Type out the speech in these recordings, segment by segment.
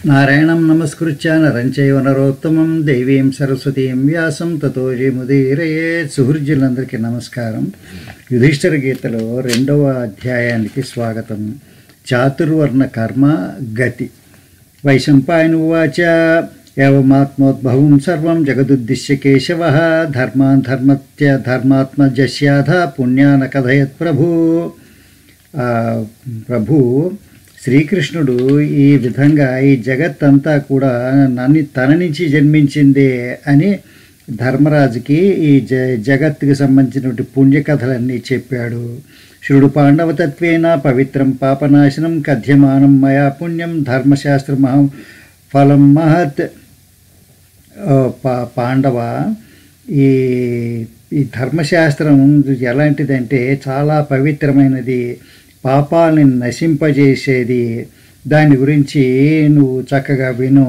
నారాయణం నమస్కృత్య నరం చైవ నరోత్తమం దేవీం సరస్వతీం వ్యాసం తతో జయముదీరయే సుహృద్యులందరికీ నమస్కారం యుధిష్ఠిర గీతలో రెండవ అధ్యాయానికి స్వాగతం చాతుర్వర్ణ కర్మ గతి వైశంపాయనువాచ ఏవమాత్మోద్భవం సర్వం జగదుద్దిశ్య కేశవ ధర్మాన్ ధర్మత్య ధర్మాత్మజస్యాధ పుణ్యాన కథయత్ ప్రభు ఆ, ప్రభు శ్రీకృష్ణుడు ఈ విధంగా ఈ జగత్తంతా కూడా నన్ను తన నుంచి జన్మించిందే అని ధర్మరాజుకి ఈ జ జగత్తుకి సంబంధించినటువంటి పుణ్యకథలన్నీ చెప్పాడు శివుడు పాండవతత్వేన పవిత్రం పాపనాశనం కథ్యమానం మయా పుణ్యం ధర్మశాస్త్ర మహా ఫలం మహత్ ఆ, పా పాండవ ఈ ఈ ధర్మశాస్త్రం ఎలాంటిదంటే చాలా పవిత్రమైనది పాపాలని నశింపజేసేది దాని గురించి నువ్వు చక్కగా విను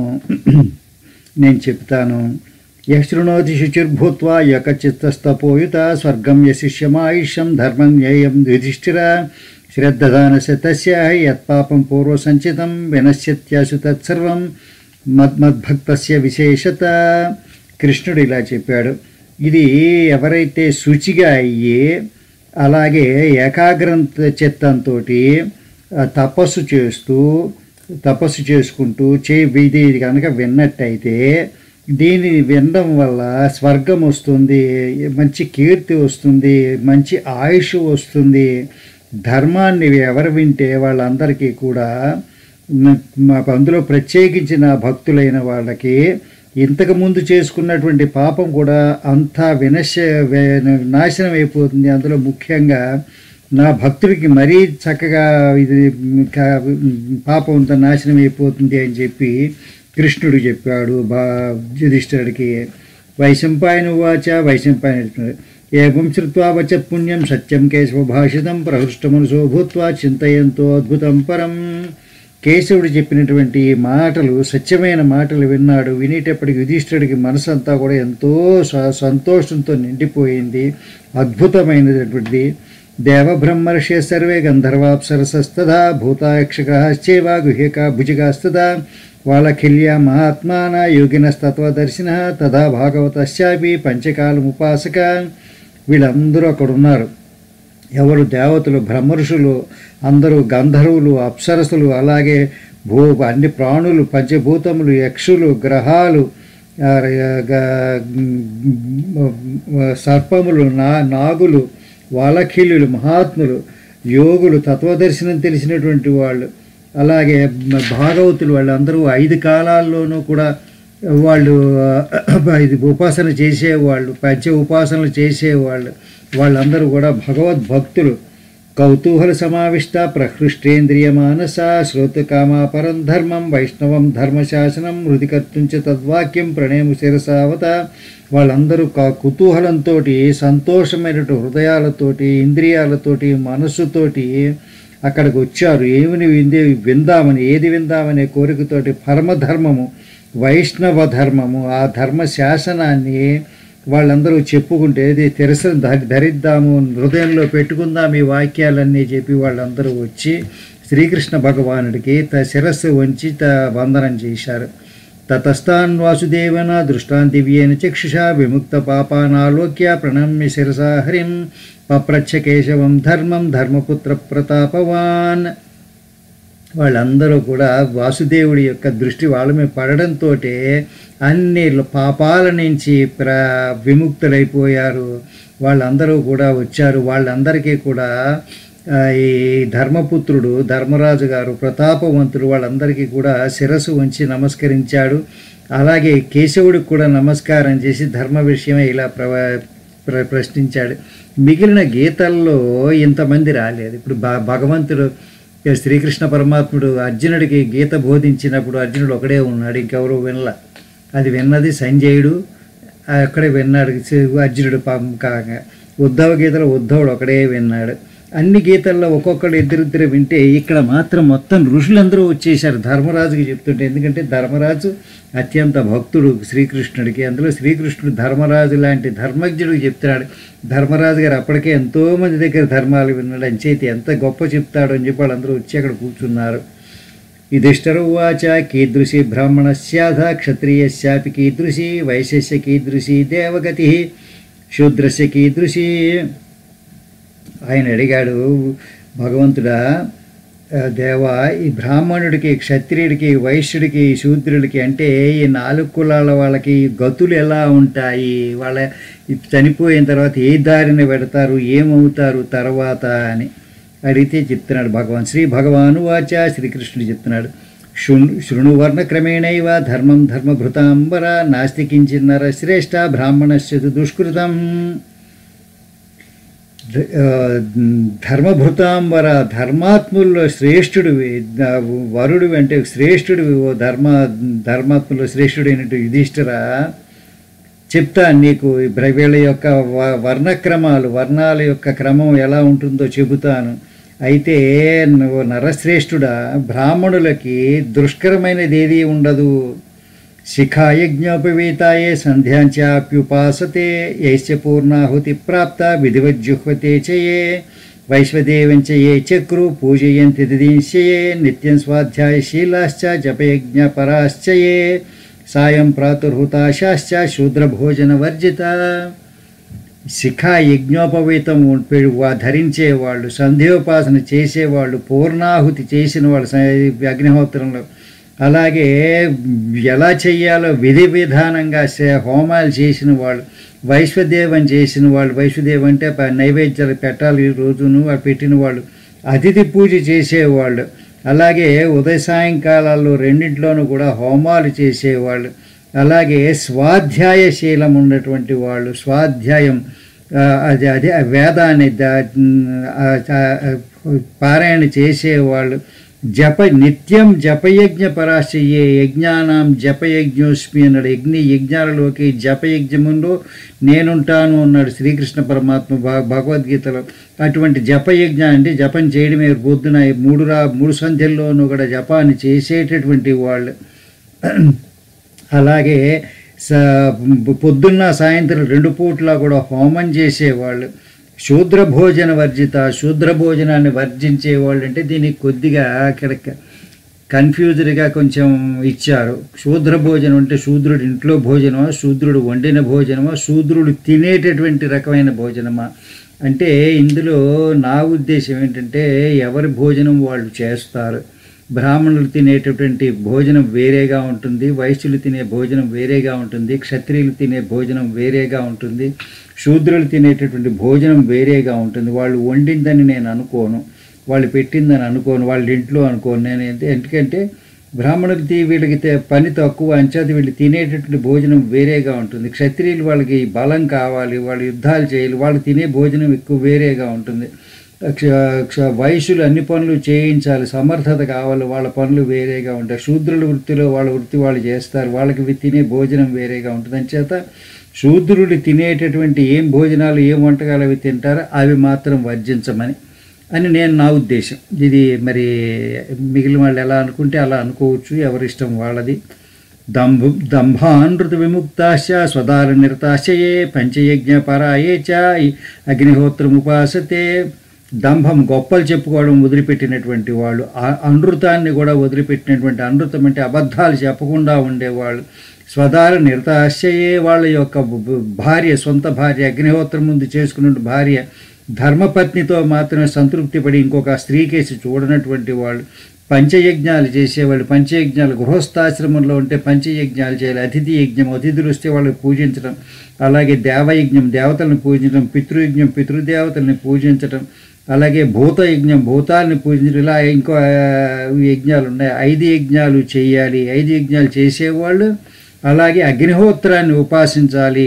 నేను చెప్తాను యశృణోతి శుచిర్భూత్వా యకచిత్తస్తపోయుత స్వర్గం యశిష్యమాయుష్యం ధర్మం జ్ఞేయం యుధిష్ఠిర శ్రద్ధదానస్య తస్య యత్పాపం పూర్వసంచితం వినశ్యత్యాసు తత్సర్వం మద్మద్భక్తస్య విశేషత కృష్ణుడు ఇలా చెప్పాడు ఇది ఎవరైతే శుచిగా అయ్యి అలాగే ఏకాగ్రం చిత్తంతో తపస్సు చేస్తూ తపస్సు చేసుకుంటూ చే ఇది కనుక విన్నట్టయితే దీనిని వినడం వల్ల స్వర్గం వస్తుంది మంచి కీర్తి వస్తుంది మంచి ఆయుష్ వస్తుంది ధర్మాన్ని ఎవరు వింటే వాళ్ళందరికీ కూడా మ- మా అందులో ప్రత్యేకించిన భక్తులైన వాళ్ళకి ఇంతకు ముందు చేసుకున్నటువంటి పాపం కూడా అంతా వినశ వే- నాశనం అయిపోతుంది అందులో ముఖ్యంగా నా భక్తుడికి మరీ చక్కగా ఇది కా- పాపం అంతా నాశనం అయిపోతుంది అని చెప్పి కృష్ణుడు చెప్పాడు బా యుధిష్ఠిరుడికి వైశంపాయన వాచ వైశంపాయన ఏవం శ్రుత్వా వచత్ పుణ్యం సత్యం కేశవభాషితం ప్రహృష్టమనసో భూత్వా చింతయంతో అద్భుతం పరం కేశవుడు చెప్పినటువంటి ఈ మాటలు సత్యమైన మాటలు విన్నాడు వినేటప్పటికి యుధిష్ఠుడికి మనసంతా కూడా ఎంతో స- సంతోషంతో నిండిపోయింది అద్భుతమైనటువంటిది దేవబ్రహ్మర్షే సర్వే గంధర్వాప్సరసస్తదా భూతాయక్షగ్రహాశ్చేవ గుహ్యక భుజగాస్తదా వాళఖిల్య మహాత్మాన యోగినస్తత్వదర్శిన తదా భాగవతశ్చాపి పంచకాలముపాసక వీళ్ళందరూ అక్కడ ఉన్నారు ఎవరు దేవతలు బ్రహ్మర్షులు అందరూ గంధర్వులు అప్సరసులు అలాగే భూ అన్ని ప్రాణులు పంచభూతములు యక్షులు గ్రహాలు ఆ, గ- సర్పములు నా నాగులు వాలఖిల్యులు మహాత్ములు యోగులు తత్వదర్శనం తెలిసినటువంటి వాళ్ళు అలాగే భాగవతులు వాళ్ళందరూ ఐదు కాలాల్లోనూ కూడా వాళ్ళు ఆ, ఇది ఉపాసన చేసేవాళ్ళు పంచ ఉపాసనలు చేసేవాళ్ళు వాళ్ళందరూ కూడా భగవద్భక్తులు కౌతూహల సమావిష్ట ప్రహృష్టేంద్రియ మానస శ్రోతకామా పరం ధర్మం వైష్ణవం ధర్మశాసనం హృదికర్తుంచ తద్వాక్యం ప్రణేము శిరసావత వాళ్ళందరూ కా- కుతూహలంతో సంతోషమైనటువంటి హృదయాలతోటి ఇంద్రియాలతోటి మనస్సుతోటి అక్కడికి వచ్చారు ఏమిని విందే విందామని ఏది విందామనే కోరికతోటి పరమధర్మము వైష్ణవ ధర్మము ఆ ధర్మ శాసనాన్ని వాళ్ళందరూ చెప్పుకుంటే ఇది తెరస ధ- ధరిద్దాము హృదయంలో పెట్టుకుందాం ఈ వాక్యాలన్నీ చెప్పి వాళ్ళందరూ వచ్చి శ్రీకృష్ణ భగవానుడికి త శిరస్సు వంచి త వందనం చేశారు తతస్థాన్ వాసుదేవన దృష్టాన్ దివ్యేన చక్షుషా విముక్త పాపానాలోక్య ప్రణమ్య శిరసా హరిం పప్రచ్ఛ కేశవం ధర్మం ధర్మపుత్ర ప్రతాపవాన్ వాళ్ళందరూ కూడా వాసుదేవుడి యొక్క దృష్టి వాళ్ళ మీద పడడంతో అన్ని పాపాల నుంచి ప్ర విముక్తులైపోయారు వాళ్ళందరూ కూడా వచ్చారు వాళ్ళందరికీ కూడా ఆ, ఈ ధర్మపుత్రుడు ధర్మరాజు గారు ప్రతాపవంతుడు వాళ్ళందరికీ కూడా శిరస్సు ఉంచి నమస్కరించాడు అలాగే కేశవుడికి కూడా నమస్కారం చేసి ధర్మ విషయమే ఇలా ప్రవ ప్ర ప్రశ్నించాడు మిగిలిన గీతల్లో ఇంతమంది రాలేదు ఇప్పుడు భ భగవంతుడు ఇక శ్రీకృష్ణ పరమాత్ముడు అర్జునుడికి గీత బోధించినప్పుడు అర్జునుడు ఒకడే ఉన్నాడు ఇంకెవరు వినల అది విన్నది సంజయుడు అక్కడే విన్నాడు శ్రీ- అర్జునుడు పాపం కాగా ఉద్ధవ గీతలో ఉద్ధవుడు ఒకడే విన్నాడు అన్ని గీతల్లో ఒక్కొక్కడు ఇద్దరిద్దరు వింటే ఇక్కడ మాత్రం మొత్తం ఋషులందరూ వచ్చేసారు ధర్మరాజుకి చెప్తుంటే ఎందుకంటే ధర్మరాజు అత్యంత భక్తుడు శ్రీకృష్ణుడికి అందులో శ్రీకృష్ణుడు ధర్మరాజు లాంటి ధర్మజ్ఞుడికి చెప్తున్నాడు ధర్మరాజు గారు అప్పటికే ఎంతో మంది దగ్గర ధర్మాలు విన్నాడు అని చేతి ఎంత గొప్ప చెప్తాడు అని చెప్పి వాళ్ళందరూ వచ్చి అక్కడ కూర్చున్నారు యుధిష్ఠరువాచ కీదృశీ బ్రాహ్మణస్యాధ క్షత్రియస్యాపి కీదృశీ వైశ్యస్య కీదృశీ దేవగతి శూద్రస్య కీదృశీ ఆయన అడిగాడు భగవంతుడా ఆ, దేవా ఈ బ్రాహ్మణుడికి క్షత్రియుడికి వైశ్యుడికి శూద్రుడికి అంటే ఈ నాలుగు కులాల వాళ్ళకి గతులు ఎలా ఉంటాయి వాళ్ళ ఈ చనిపోయిన తర్వాత ఏ దారిన పెడతారు ఏమవుతారు తర్వాత అని అడిగితే చెప్తున్నాడు భగవాన్ శ్రీ భగవాను వాచ శ్రీకృష్ణుడు చెప్తున్నాడు శృణు శృణువర్ణ క్రమేణైవ ధర్మం ధర్మభృతాంబర నాస్తి కించిన్నర శ్రేష్ట బ్రాహ్మణస్య తు దుష్కృతం ధ- ఆ, ధర్మభృతాంబర ధర్మాత్ముల్లో శ్రేష్ఠుడివి ద- వరుడివి అంటే శ్రేష్ఠుడివి ఓ ధర్మ ధర్మాత్ముల్లో శ్రేష్ఠుడైనట్టు యుధిష్ఠిరా చెప్తాను నీకు ఈ బ్ర- వీళ్ళ యొక్క వ- వర్ణక్రమాలు వర్ణాల యొక్క క్రమం ఎలా ఉంటుందో చెబుతాను అయితే నువ్వు నరశ్రేష్ఠుడా బ్రాహ్మణులకి దుష్కరమైనది ఏది ఉండదు శిఖాయజ్ఞోపవీతాయే సంధ్యాంచాప్యుపాసతే యైశ్చ పూర్ణాహుతి ప్రాప్త విధివజ్జుహ్వతే చయే వైశ్వదేవంచ ఏ చక్రు పూజయంతి దిదింశయే నిత్యం స్వాధ్యాయశీలాశ్చ జపయజ్ఞపరాశ్చ ఏ సాయం ప్రాతుర్హుతాశాశ్చ శూద్రభోజనవర్జిత శిఖ యజ్ఞోపవీతం ఉంపే- వా- ధరించేవాళ్ళు సంధ్యోపాసన చేసేవాళ్ళు పూర్ణాహుతి చేసిన వాళ్ళు స- అగ్నిహోత్రంలో అలాగే ఎలా చెయ్యాలో విధి విధానంగా సే- హోమాలు చేసిన వాళ్ళు వైశ్వదేవం చేసిన వాళ్ళు వైశ్వదేవం అంటే ప- నైవేద్యాలు పెట్టాలి ఈ రోజును వాళ్ళు పెట్టిన వాళ్ళు అతిథి పూజ చేసేవాళ్ళు అలాగే ఉదయ సాయంకాలాల్లో రెండింటిలోనూ కూడా హోమాలు చేసేవాళ్ళు అలాగే స్వాధ్యాయశీలం ఉన్నటువంటి వాళ్ళు స్వాధ్యాయం ఆ, అది అదే ఆ వేదాన్ని దా- ఆ, ఆ, పారాయణ చేసేవాళ్ళు జప నిత్యం జపయజ్ఞ పరాశయ్యే యజ్ఞానాం జపయజ్ఞోస్మి అన్నాడు యజ్ఞ యజ్ఞాలలోకి జపయజ్ఞములో నేనుంటాను అన్నాడు శ్రీకృష్ణ పరమాత్మ భ- భగవద్గీతలో అటువంటి జపయజ్ఞ అంటే జపం చేయడమే పొద్దున ఈ మూడు రా మూడు సంధ్యల్లోనూ కూడా జపాన్ని చేసేటటువంటి వాళ్ళు అలాగే స పొద్దున్న సాయంత్రం రెండు పూట్ల కూడా హోమం చేసేవాళ్ళు శూద్ర భోజన వర్జిత శూద్ర భోజనాన్ని వర్జించేవాళ్ళు అంటే దీనికి కొద్దిగా అక్కడ కన్ఫ్యూజ్డ్గా కొంచెం ఇచ్చారు శూద్ర భోజనం అంటే శూద్రుడు ఇంట్లో భోజనమా శూద్రుడు వండిన భోజనమా శూద్రుడు తినేటటువంటి రకమైన భోజనమా అంటే ఇందులో నా ఉద్దేశం ఏంటంటే ఎవరి భోజనం వాళ్ళు చేస్తారు బ్రాహ్మణులు తినేటటువంటి భోజనం వేరేగా ఉంటుంది వైశ్యులు తినే భోజనం వేరేగా ఉంటుంది క్షత్రియులు తినే భోజనం వేరేగా ఉంటుంది శూద్రులు తినేటటువంటి భోజనం వేరేగా ఉంటుంది వాళ్ళు వండిందని నేను అనుకోను వాళ్ళు పెట్టిందని అనుకోను వాళ్ళ ఇంట్లో అనుకోను నేను ఏంటి- ఎందుకంటే బ్రాహ్మణులకి తీ- వీళ్ళకి తే- పని తక్కువ అంచేది వీళ్ళు తినేటటువంటి భోజనం వేరేగా ఉంటుంది క్షత్రియులు వాళ్ళకి బలం కావాలి వాళ్ళు యుద్ధాలు చేయాలి వాళ్ళు తినే భోజనం ఎక్కువ వేరేగా ఉంటుంది క్ష- క్ష- వైశ్యులు అన్ని పనులు చేయించాలి సమర్థత కావాలి వాళ్ళ పనులు వేరేగా ఉంటాయి శూద్రుల వృత్తిలో వాళ్ళ వృత్తి వాళ్ళు చేస్తారు వాళ్ళకి వి- తినే భోజనం వేరేగా ఉంటుంది అంచేత శూద్రుడు తినేటటువంటి ఏం భోజనాలు ఏం వంటకాలు అవి తింటారో అవి మాత్రం వర్జించమని అని నేను నా ఉద్దేశం ఇది మరి మిగిలిన వాళ్ళు ఎలా అనుకుంటే అలా అనుకోవచ్చు ఎవరిష్టం వాళ్ళది దంభ దంభానృత విముక్తాశ స్వదార నిరతాశయే పంచయజ్ఞ పరాయే చ అగ్నిహోత్రముపాసతే దంభం గొప్పలు చెప్పుకోవడం వదిలిపెట్టినటువంటి వాళ్ళు ఆ అనృతాన్ని కూడా వదిలిపెట్టినటువంటి అనృతం అంటే అబద్ధాలు చెప్పకుండా ఉండేవాళ్ళు స్వదార నిరతాశయే వాళ్ళ యొక్క బ- బ- భార్య సొంత భార్య అగ్నిహోత్రం ముందు చేసుకున్న భార్య ధర్మపత్నితో మాత్రమే సంతృప్తి పడి ఇంకొక స్త్రీకేసి చూడనటువంటి వాళ్ళు పంచయజ్ఞాలు చేసేవాళ్ళు పంచయజ్ఞాలు గృహస్థాశ్రమంలో ఉంటే పంచయజ్ఞాలు చేయాలి అతిథి యజ్ఞం అతిథులు వస్తే వాళ్ళకి పూజించడం అలాగే దేవయజ్ఞం దేవతలను పూజించడం పితృయజ్ఞం పితృదేవతల్ని పూజించడం అలాగే భూత యజ్ఞం భూతాలని పూజించడం ఇలా ఇంకో ఆ, యజ్ఞాలు ఉన్నాయి ఐదు యజ్ఞాలు చేయాలి ఐదు యజ్ఞాలు చేసేవాళ్ళు అలాగే అగ్నిహోత్రాన్ని ఉపాసించాలి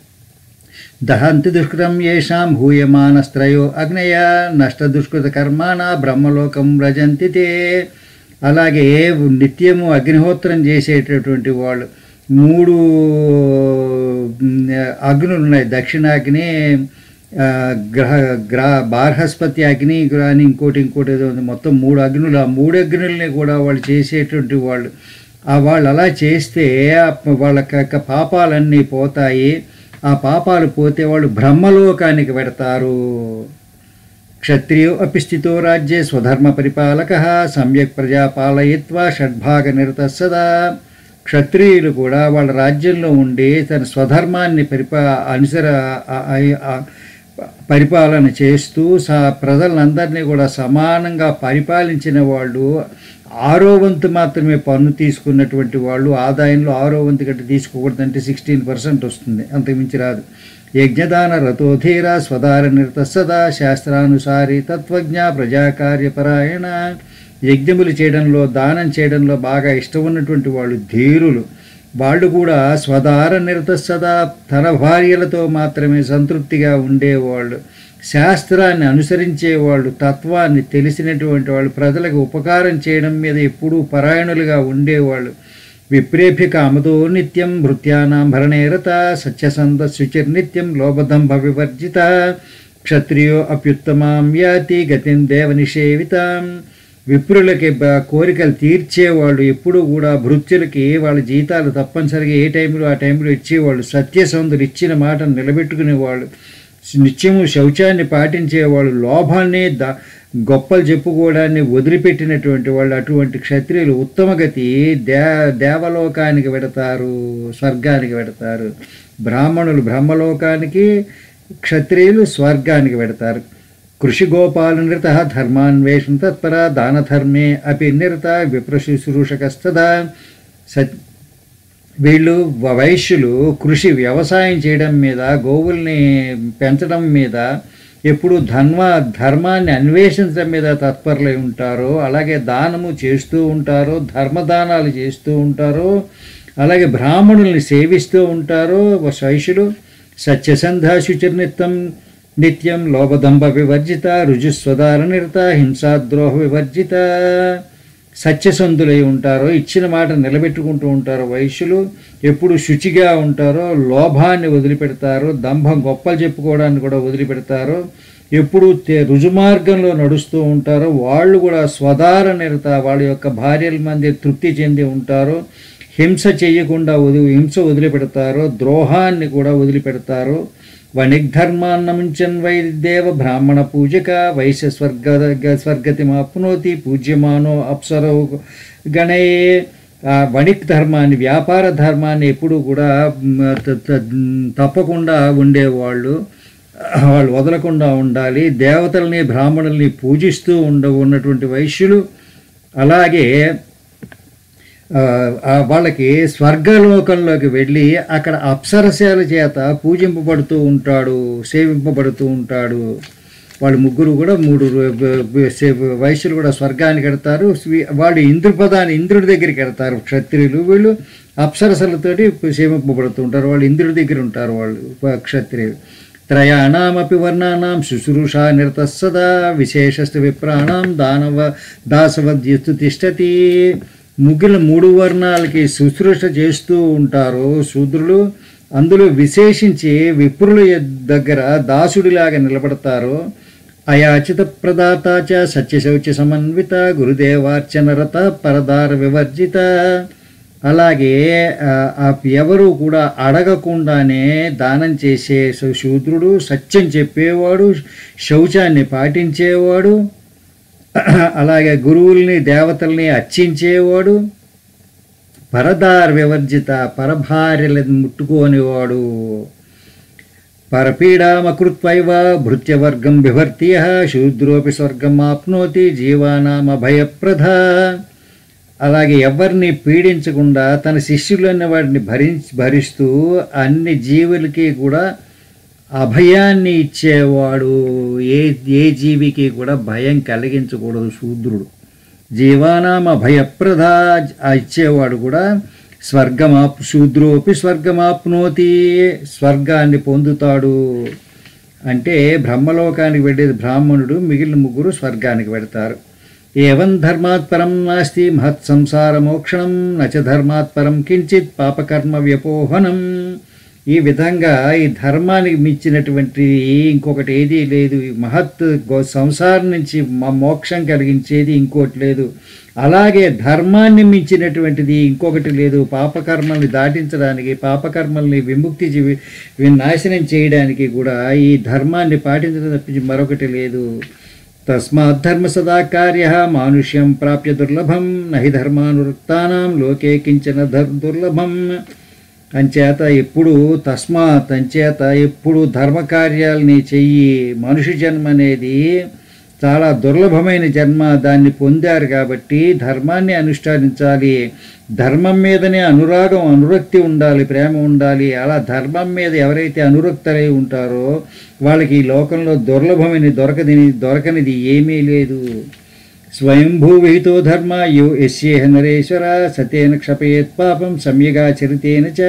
దహంతి దుష్కృతం ఏషాం హూయమానస్త్రయో అగ్నయ నష్ట దుష్కృత కర్మాణ బ్రహ్మలోకం వ్రజంతి తే అలాగే నిత్యము అగ్నిహోత్రం చేసేటటువంటి వాళ్ళు మూడు మ్, అగ్నులు ఉన్నాయి దక్షిణాగ్ని ఆ, గ్రహ గ్రహ బార్హస్పతి అగ్ని గ్రహ అని ఇంకోటి ఇంకోటి ఏదో ఉంది మొత్తం మూడు అగ్నులు ఆ మూడు అగ్నుల్ని కూడా వాళ్ళు చేసేటువంటి వాళ్ళు ఆ వాళ్ళు అలా చేస్తే ఆ ప- వాళ్ళ యొక్క పాపాలన్నీ పోతాయి ఆ పాపాలు పోతే వాళ్ళు బ్రహ్మలోకానికి పెడతారు క్షత్రియో అపి స్థితో రాజ్యే స్వధర్మ పరిపాలక సమ్యక్ ప్రజా పాలయిత్వా షడ్భాగ నిరత సదా క్షత్రియులు కూడా వాళ్ళ రాజ్యంలో ఉండి తన స్వధర్మాన్ని పరిపా అనుసర ఆ- ఆ- ఆ- పరిపాలన చేస్తూ సా ప్రజలందరినీ కూడా సమానంగా పరిపాలించిన వాళ్ళు ఆరో వంతు మాత్రమే పన్ను తీసుకున్నటువంటి వాళ్ళు ఆదాయంలో ఆరో వంతు కంటే తీసుకోకూడదంటే సిక్స్టీన్ పర్సెంట్ వస్తుంది అంతకుమించి రాదు యజ్ఞదాన రథోధీర స్వదార నిరత సదా శాస్త్రానుసారి తత్వజ్ఞ ప్రజాకార్యపరాయణ యజ్ఞములు చేయడంలో దానం చేయడంలో బాగా ఇష్టం ఉన్నటువంటి వాళ్ళు ధీరులు వాళ్ళు కూడా స్వదార నిరత సదా తన భార్యలతో మాత్రమే సంతృప్తిగా ఉండేవాళ్ళు శాస్త్రాన్ని అనుసరించేవాళ్ళు తత్వాన్ని తెలిసినటువంటి వాళ్ళు ప్రజలకు ఉపకారం చేయడం మీద ఎప్పుడూ పరాయణులుగా ఉండేవాళ్ళు విప్రేభ్య కామతో నిత్యం భృత్యానాం భరణేరత సత్యసంద శుచిర్నిత్యం లోభదంభ వివర్జిత క్షత్రియో అప్యుత్తమాం యాతి గతిం దేవ నిషేవితాం విప్రులకి బ- కోరికలు తీర్చేవాళ్ళు ఎప్పుడూ కూడా భృత్యులకి వాళ్ళ జీతాలు తప్పనిసరిగా ఏ టైంలో ఆ టైంలో ఇచ్చేవాళ్ళు సత్యసంధులు ఇచ్చిన మాటను నిలబెట్టుకునేవాళ్ళు నిత్యము శౌచాన్ని పాటించేవాళ్ళు లోభాన్ని ద గొప్పలు చెప్పుకోవడాన్ని వదిలిపెట్టినటువంటి వాళ్ళు అటువంటి క్షత్రియులు ఉత్తమ గతి దే దేవలోకానికి వెడతారు స్వర్గానికి వెడతారు బ్రాహ్మణులు బ్రహ్మలోకానికి క్షత్రియులు స్వర్గానికి వెడతారు కృషి గోపాల నిరత ధర్మాన్వేషణ తత్పర దానధర్మే అపి నిరత విప్రశుశ్రూషకస్తదా సత్ వీళ్ళు వ- వైశ్యులు కృషి వ్యవసాయం చేయడం మీద గోవుల్ని పెంచడం మీద ఎప్పుడు ధర్మ ధర్మాన్ని అన్వేషించడం మీద తత్పరులై ఉంటారో అలాగే దానము చేస్తూ ఉంటారో ధర్మదానాలు చేస్తూ ఉంటారో అలాగే బ్రాహ్మణుల్ని సేవిస్తూ ఉంటారో వైశ్యులు సత్యసంధ శుచిర్నిత్యం నిత్యం లోభదంభ వివర్జిత రుజుస్వదార నిరత హింసాద్రోహ వివర్జిత సత్యసంధులై ఉంటారో ఇచ్చిన మాట నిలబెట్టుకుంటూ ఉంటారో వైశ్యులు ఎప్పుడు శుచిగా ఉంటారో లోభాన్ని వదిలిపెడతారో దంభం గొప్పలు చెప్పుకోవడాన్ని కూడా వదిలిపెడతారో ఎప్పుడు తే- రుజుమార్గంలో నడుస్తూ ఉంటారో వాళ్ళు కూడా స్వదార నిరత వాళ్ళ యొక్క భార్యల మంది తృప్తి చెంది ఉంటారో హింస చేయకుండా వది హింస వదిలిపెడతారో ద్రోహాన్ని కూడా వదిలిపెడతారో వణిగ్ధర్మాన్నముంచన్ వైదేవ బ్రాహ్మణ పూజక వైశ్య స్వర్గ స్వర్గతిమాప్నోతి పూజ్యమానో అప్సరో గణయే ఆ వణిక్ ధర్మాన్ని వ్యాపార ధర్మాన్ని ఎప్పుడూ కూడా మ్, త- త- తప్పకుండా ఉండేవాళ్ళు వాళ్ళు వదలకుండా ఉండాలి దేవతల్ని బ్రాహ్మణుల్ని పూజిస్తూ ఉండ ఉన్నటువంటి వైశ్యులు అలాగే ఆ, ఆ వాళ్ళకి స్వర్గలోకంలోకి వెళ్ళి అక్కడ అప్సరశాల చేత పూజింపబడుతూ ఉంటాడు సేవింపబడుతూ ఉంటాడు వాళ్ళు ముగ్గురు కూడా మూడు రు- బ- బ- సే- వైశ్యులు కూడా స్వర్గానికి వెడతారు స్వీ- వాళ్ళు ఇంద్రపదాన్ని ఇంద్రుడి దగ్గరికి వెడతారు క్షత్రియులు వీళ్ళు అప్సరసలతోటి సేవింపబడుతూ ఉంటారు వాళ్ళు ఇంద్రుడి దగ్గర ఉంటారు వాళ్ళు ప- క్షత్రియులు త్రయాణమపి వర్ణానాం శుశ్రూషా నిరత సదా విశేషస్తు విప్రాణం దానవ దాసవద్యస్తు తిష్టతి ముగ్గుల మూడు వర్ణాలకి శుశ్రూష చేస్తూ ఉంటారు శూద్రులు అందులో విశేషించి విప్రుల యొద్ దగ్గర దాసుడిలాగా నిలబడతారు అయాచిత ప్రదాత చ సత్యశౌచ సమన్విత గురుదేవార్చన రత పరదార వివర్జిత అలాగే ఆ, ఆ ఎవరు కూడా అడగకుండానే దానం చేసే శూ- శూద్రుడు సత్యం చెప్పేవాడు శౌచాన్ని పాటించేవాడు అలాగే గురువుల్ని దేవతల్ని అర్చించేవాడు పరదార్ వివర్జిత పరభార్యలను ముట్టుకోనివాడు పరపీడామకృత్వైవ భృత్యవర్గం బిభర్త్య శూద్రోపి స్వర్గం ఆప్నోతి జీవానామభయప్రధ అలాగే ఎవరిని పీడించకుండా తన శిష్యులన్న వాడిని భరించి భరిస్తూ అన్ని జీవులకి కూడా అభయాన్ని ఇచ్చేవాడు ఏ ఏ జీవికి కూడా భయం కలిగించకూడదు శూద్రుడు జీవానాం అభయప్రద ఆ ఇచ్చేవాడు కూడా స్వర్గమాప్ శూద్రోపి స్వర్గమాప్నోతి స్వర్గాన్ని పొందుతాడు అంటే బ్రహ్మలోకానికి వెళ్ళేది బ్రాహ్మణుడు మిగిలిన ముగ్గురు స్వర్గానికి వెడతారు ఏవం ధర్మాత్ పరం నాస్తి మహత్ సంసార మోక్షణం నచ ధర్మాత్ పరం కించిత్ పాపకర్మ వ్యపోహనం ఈ విధంగా ఈ ధర్మానికి మించినటువంటి ఇంకొకటి ఏదీ లేదు ఈ మహత్ గో సంసారం నుంచి మ- మోక్షం కలిగించేది ఇంకోటి లేదు అలాగే ధర్మాన్ని మించినటువంటిది ఇంకొకటి లేదు పాపకర్మల్ని దాటించడానికి పాపకర్మల్ని విముక్తి జీవి వి- నాశనం చేయడానికి కూడా ఈ ధర్మాన్ని పాటించడం తప్పించి మరొకటి లేదు తస్మాత్ ధర్మ సదా కార్య మానుష్యం ప్రాప్య దుర్లభం నహి ధర్మానురక్తానాం లోకే కించన ధర్ దుర్లభం అంచేత ఎప్పుడు తస్మాత్ అంచేత ఎప్పుడు ధర్మకార్యాలని చెయ్యి మనుషు జన్మ అనేది చాలా దుర్లభమైన జన్మ దాన్ని పొందారు కాబట్టి ధర్మాన్ని అనుష్ఠానించాలి ధర్మం మీదనే అనురాగం అనురక్తి ఉండాలి ప్రేమ ఉండాలి అలా ధర్మం మీద ఎవరైతే అనురక్తులై ఉంటారో వాళ్ళకి ఈ లోకంలో దుర్లభమైన దొరకది దొరకనిది ఏమీ లేదు స్వయంభూ విహితో ధర్మ యో యస్యేహ నరేశ్వర సతేన క్షపయేత్ పాపం సమ్యగాచరితేన చ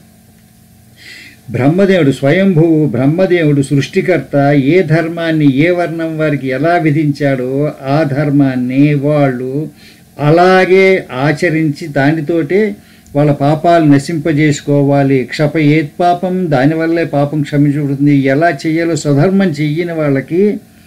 బ్రహ్మదేవుడు స్వయంభువు బ్రహ్మదేవుడు సృష్టికర్త ఏ ధర్మాన్ని ఏ వర్ణం వారికి ఎలా విధించాడో ఆ ధర్మాన్ని వాళ్ళు అలాగే ఆచరించి దానితోటే వాళ్ళ పాపాలు నశింపజేసుకోవాలి క్షప ఏత్ పాపం దానివల్లే పాపం క్షమించబడుతుంది ఎలా చెయ్యాలో స్వధర్మం చెయ్యని వాళ్ళకి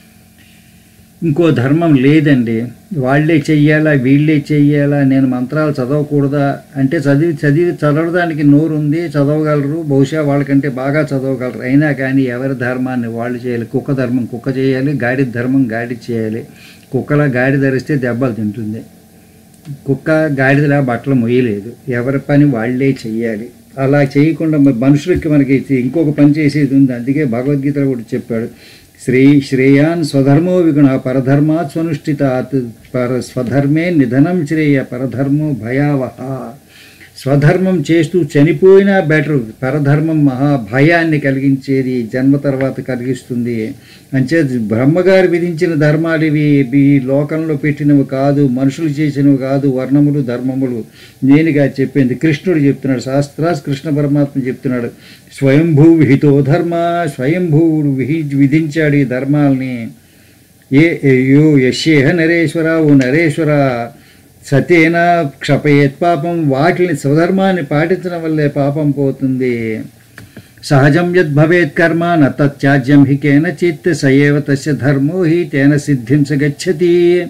ఇంకో ధర్మం లేదండి వాళ్ళే చెయ్యాలా వీళ్ళే చెయ్యాలా నేను మంత్రాలు చదవకూడదా అంటే చదివి చదివి చదవడానికి నోరు ఉంది చదవగలరు బహుశా వాళ్ళకంటే బాగా చదవగలరు అయినా కానీ ఎవరి ధర్మాన్ని వాళ్ళు చేయాలి కుక్క ధర్మం కుక్క చేయాలి గాడి ధర్మం గాడి చేయాలి కుక్కలా గాడి ధరిస్తే దెబ్బలు తింటుంది కుక్క గాడిదలా బట్టలు మొయ్యలేదు ఎవరి పని వాళ్ళే చెయ్యాలి అలా చేయకుండా మరి మనుషులకి మనకి ఇంకొక పని చేసేది ఉంది అందుకే భగవద్గీతలో కూడా చెప్పాడు శ్రీ శ్రేయాన్ స్వధర్మో విగుణ పరధర్మాత్ స్వనుష్ఠితాత్ పర స్వధర్మే నిధనం శ్రేయ పరధర్మో భయావహ స్వధర్మం చేస్తూ చనిపోయినా బెటర్ పరధర్మం మహా భయాన్ని కలిగించేది జన్మ తర్వాత కలిగిస్తుంది అంచే బ్రహ్మగారు విధించిన ధర్మాలు ఇవి ఈ లోకంలో పెట్టినవి కాదు మనుషులు చేసినవి కాదు వర్ణములు ధర్మములు నేనుగా చెప్పింది కృష్ణుడు చెప్తున్నాడు శాస్త్రాస్ కృష్ణ పరమాత్మ చెప్తున్నాడు స్వయంభూ విహితో ధర్మ స్వయంభూవుడు విహి విధించాడు ఈ ధర్మాల్ని ఏ యో యశ్యేహ నరేశ్వర ఓ నరేశ్వర సతేన క్షపయేత్ పాపం వాటిని స్వధర్మాన్ని పాటించడం వల్లే పాపం పోతుంది సహజం యద్ భవేత్ కర్మ న తత్యాజ్యం హి కేనచిత్ సయేవ తస్య ధర్మో హి తేన సిద్ధిం స గచ్చతి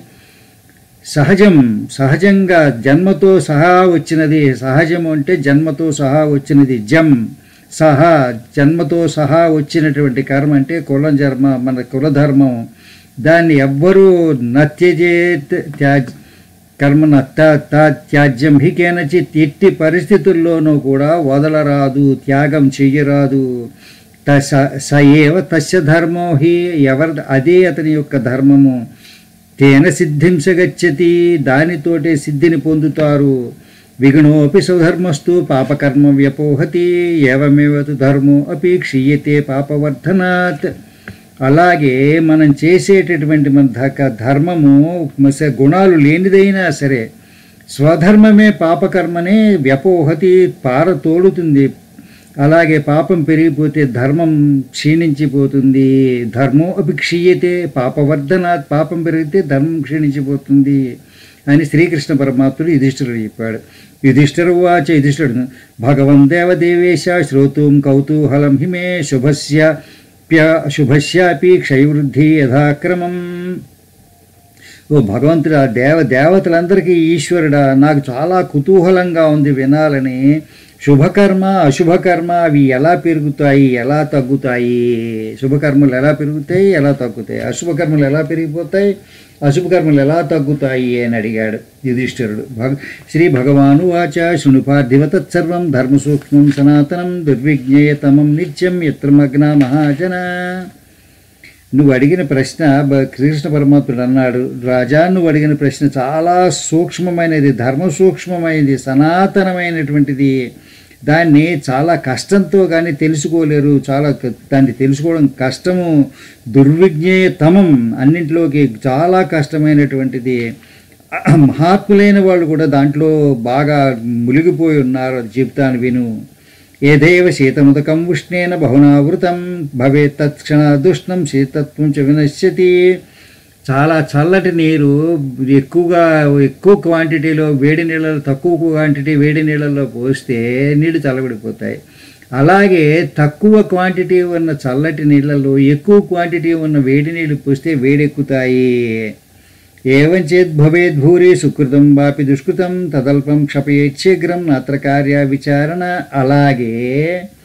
సహజం సహజంగా జన్మతో సహా వచ్చినది సహజము అంటే జన్మతో సహా వచ్చినది జం సహా జన్మతో సహా వచ్చినటువంటి కర్మ అంటే కుల జన్మ మన కులధర్మం దాన్ని ఎవ్వరూ నత్యజేత్ త్యాజ్ కర్మ త్యాజ్యం హి కేనచిత్ ఎట్టి పరిస్థితుల్లోనూ కూడా వదలరాదు త్యాగం చెయ్యరాదు త స- స ఏవ తస్య ధర్మో హి ఎవరి అదే అతని యొక్క ధర్మము తేన సిద్ధించగచ్చతి దానితోటే సిద్ధిని పొందుతారు విఘ్నోపి స్వధర్మస్తు పాపకర్మ వ్యపోహతి ఏవమేవ తు ధర్మో అపి క్షీయతే పాపవర్ధనాత్ అలాగే మనం చేసేటటువంటి మన ధ- ధర్మము మస- గుణాలు లేనిదైనా సరే స్వధర్మమే పాపకర్మనే వ్యపోహతి పార తోడుతుంది అలాగే పాపం పెరిగిపోతే ధర్మం క్షీణించిపోతుంది ధర్మం అపి క్షీయతే పాపవర్ధనాత్ పాపం పెరిగితే ధర్మం క్షీణించిపోతుంది అని శ్రీకృష్ణ పరమాత్ముడు యుధిష్ఠిరుడు చెప్పాడు యుధిష్ఠిర వాచ యుధిష్ఠిరుడు భగవన్ దేవదేవేశ శ్రోతుం కౌతూహలం హిమే శుభస్య ప్య శుభస్యాపి క్షయవృద్ధి యథాక్రమం ఓ భగవంతుడా దేవ దేవతలందరికీ ఈశ్వరుడా నాకు చాలా కుతూహలంగా ఉంది వినాలని శుభకర్మ అశుభకర్మ అవి ఎలా పెరుగుతాయి ఎలా తగ్గుతాయి శుభకర్మలు ఎలా పెరుగుతాయి ఎలా తగ్గుతాయి అశుభకర్మలు ఎలా పెరిగిపోతాయి అశుభకర్మలు ఎలా తగ్గుతాయి అని అడిగాడు యుధిష్ఠిరుడు భగ శ్రీ భగవాను వాచ శృణుపార్థివ తత్సర్వం ధర్మసూక్ష్మం సనాతనం దుర్విజ్ఞేయతమం నిత్యం యత్రమగ్న మహాజన నువ్వు అడిగిన ప్రశ్న బ- శ్రీకృష్ణ పరమాత్ముడు అన్నాడు రాజా నువ్వు అడిగిన ప్రశ్న చాలా సూక్ష్మమైనది ధర్మ సూక్ష్మమైనది సనాతనమైనటువంటిది దాన్ని చాలా కష్టంతో కానీ తెలుసుకోలేరు చాలా క- దాన్ని తెలుసుకోవడం కష్టము దుర్విజ్ఞేయతమం అన్నింటిలోకి చాలా కష్టమైనటువంటిది మహాత్ములైన వాళ్ళు కూడా దాంట్లో బాగా మునిగిపోయి ఉన్నారు అది చెప్తాను విను ఏదేవ శీతముదకం ఉష్ణేన బహునావృతం భవేత్ తత్క్షణ దుష్ణం శీతత్వం చ వినశ్యతి చాలా చల్లటి నీరు ఎక్కువగా ఎక్కువ క్వాంటిటీలో వేడి నీళ్ళలో తక్కువ క్వాంటిటీ వేడి నీళ్ళలో పోస్తే నీళ్లు చల్లబడిపోతాయి అలాగే తక్కువ క్వాంటిటీ ఉన్న చల్లటి నీళ్ళలో ఎక్కువ క్వాంటిటీ ఉన్న వేడి నీళ్ళు పోస్తే వేడెక్కుతాయి ఏవం చేద్ భవేద్ భూరి సుకృతం వాపి దుష్కృతం తదల్పం క్షపయేత్ శీఘ్రం నాత్ర కార్య విచారణ అలాగే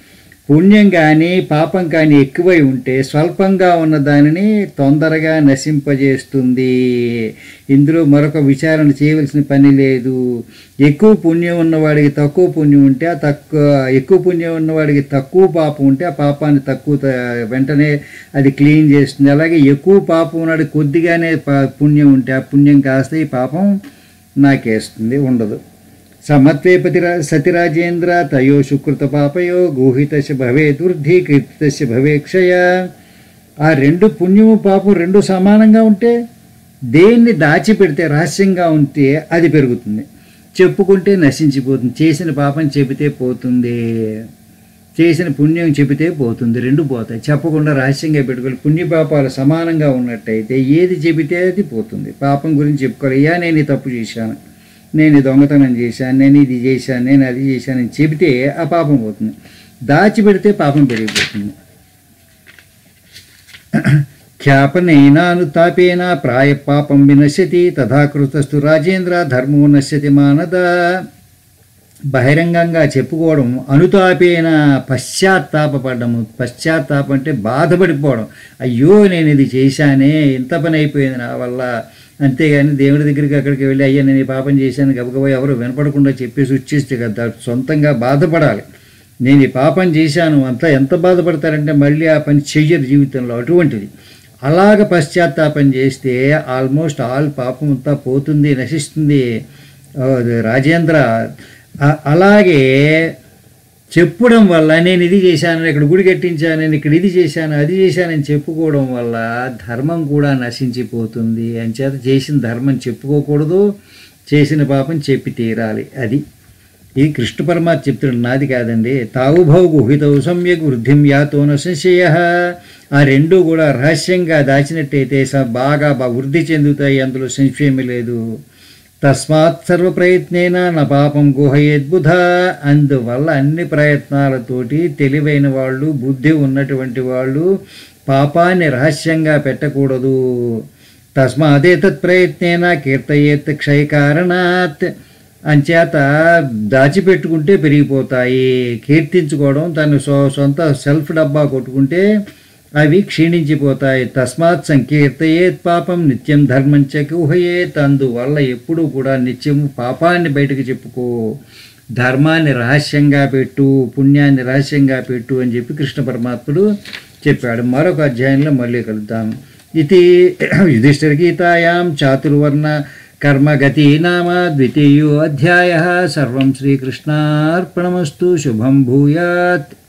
పుణ్యం కానీ పాపం కానీ ఎక్కువై ఉంటే స్వల్పంగా ఉన్న దానిని తొందరగా నశింపజేస్తుంది ఇందులో మరొక విచారణ చేయవలసిన పని లేదు ఎక్కువ పుణ్యం ఉన్నవాడికి తక్కువ పుణ్యం ఉంటే ఆ తక్కువ ఎక్కువ పుణ్యం ఉన్నవాడికి తక్కువ పాపం ఉంటే ఆ పాపాన్ని తక్కువ త- వెంటనే అది క్లీన్ చేస్తుంది అలాగే ఎక్కువ పాపం ఉన్నాడు కొద్దిగానే పా- పుణ్యం ఉంటే ఆ పుణ్యం కాస్త ఈ పాపం నాకేస్తుంది ఉండదు సమత్వే పతిరా సతిరాజేంద్ర తయో సుకృత పాపయో గూహితశ భవే దుర్ధి కీర్తితశ భవే క్షయ ఆ రెండు పుణ్యము పాపం రెండు సమానంగా ఉంటే దేన్ని దాచిపెడితే రహస్యంగా ఉంటే అది పెరుగుతుంది చెప్పుకుంటే నశించిపోతుంది చేసిన పాపం చెబితే పోతుంది చేసిన పుణ్యం చెబితే పోతుంది రెండు పోతాయి చెప్పకుండా రహస్యంగా పెట్టుకోవాలి పుణ్యపాపాలు సమానంగా ఉన్నట్టయితే ఏది చెబితే అది పోతుంది పాపం గురించి చెప్పుకోవాలి అయ్యా నేను ఈ తప్పు చేశాను నేను ఈ దొంగతనం చేశాను నేను ఇది చేశాను నేను అది చేశానని చెబితే ఆ పాపం పోతుంది దాచిపెడితే పాపం పెరిగిపోతుంది ఖ్యాపనేనానుతాపేన ప్రాయ పాపం వినశ్యతి తథా కృతస్థు రాజేంద్ర ధర్మో నశ్యతి మానద బహిరంగంగా చెప్పుకోవడం అనుతాపేన పశ్చాత్తాపడము పశ్చాత్తాపం అంటే బాధపడిపోవడం అయ్యో నేను ఇది చేశానే ఇంత పని అయిపోయింది నా వల్ల అంతేగాని దేవుడి దగ్గరికి అక్కడికి వెళ్ళి అయ్యా నేను ఈ పాపం చేశాను గబగబా ఎవరు వినపడకుండా చెప్పేసి వచ్చేస్తే కదా సొంతంగా బాధపడాలి నేను ఈ పాపం చేశాను అంతా ఎంత బాధపడతారంటే మళ్ళీ ఆ పని చెయ్యరు జీవితంలో అటువంటిది అలాగ పశ్చాత్తాపం చేస్తే ఆల్మోస్ట్ ఆల్ పాపం అంతా పోతుంది నశిస్తుంది ఆ, రాజేంద్ర ఆ- అలాగే చెప్పడం వల్ల నేను ఇది చేశాను ఇక్కడ గుడి కట్టించాను నేను ఇక్కడ ఇది చేశాను అది చేశానని చెప్పుకోవడం వల్ల ధర్మం కూడా నశించిపోతుంది అంచేత చేసిన ధర్మం చెప్పుకోకూడదు చేసిన పాపం చెప్పి తీరాలి అది ఈ కృష్ణ పరమాత్మ చెప్తున్నాడు నాది కాదండి తావుభౌ గుహితౌ సమ్యక్ వృద్ధిం యాతో న సంశయ ఆ రెండు కూడా రహస్యంగా దాచినట్టయితే స- బాగా బా- వృద్ధి చెందుతాయి అందులో సంశయమే లేదు తస్మాత్ సర్వ ప్రయత్నేన నా పాపం గుహయేద్బుధ అందువల్ల అన్ని ప్రయత్నాలతోటి తెలివైన వాళ్ళు బుద్ధి ఉన్నటువంటి వాళ్ళు పాపాన్ని రహస్యంగా పెట్టకూడదు తస్మాదేతత్ ప్రయత్నేన కీర్తయేత్ క్షయకారణాత్ అంచేత దాచిపెట్టుకుంటే పెరిగిపోతాయి కీర్తించుకోవడం తను సొ సొంత సెల్ఫ్ డబ్బా కొట్టుకుంటే అవి క్షీణించిపోతాయి తస్మాత్ సంకీర్తయేత్ పాపం నిత్యం ధర్మం చకుహయేత్ అందువల్ల ఎప్పుడూ కూడా నిత్యము పాపాన్ని బయటకు చెప్పుకో ధర్మాన్ని రహస్యంగా పెట్టు పుణ్యాన్ని రహస్యంగా పెట్టు అని చెప్పి కృష్ణ పరమాత్ముడు చెప్పాడు మరొక అధ్యాయంలో మళ్ళీ కలుద్దాం ఇది యుధిష్ఠిర గీతాయాం చాతుర్వర్ణ కర్మగతి నామ ద్వితీయో అధ్యాయ సర్వం శ్రీకృష్ణార్పణమస్తు శుభం భూయాత్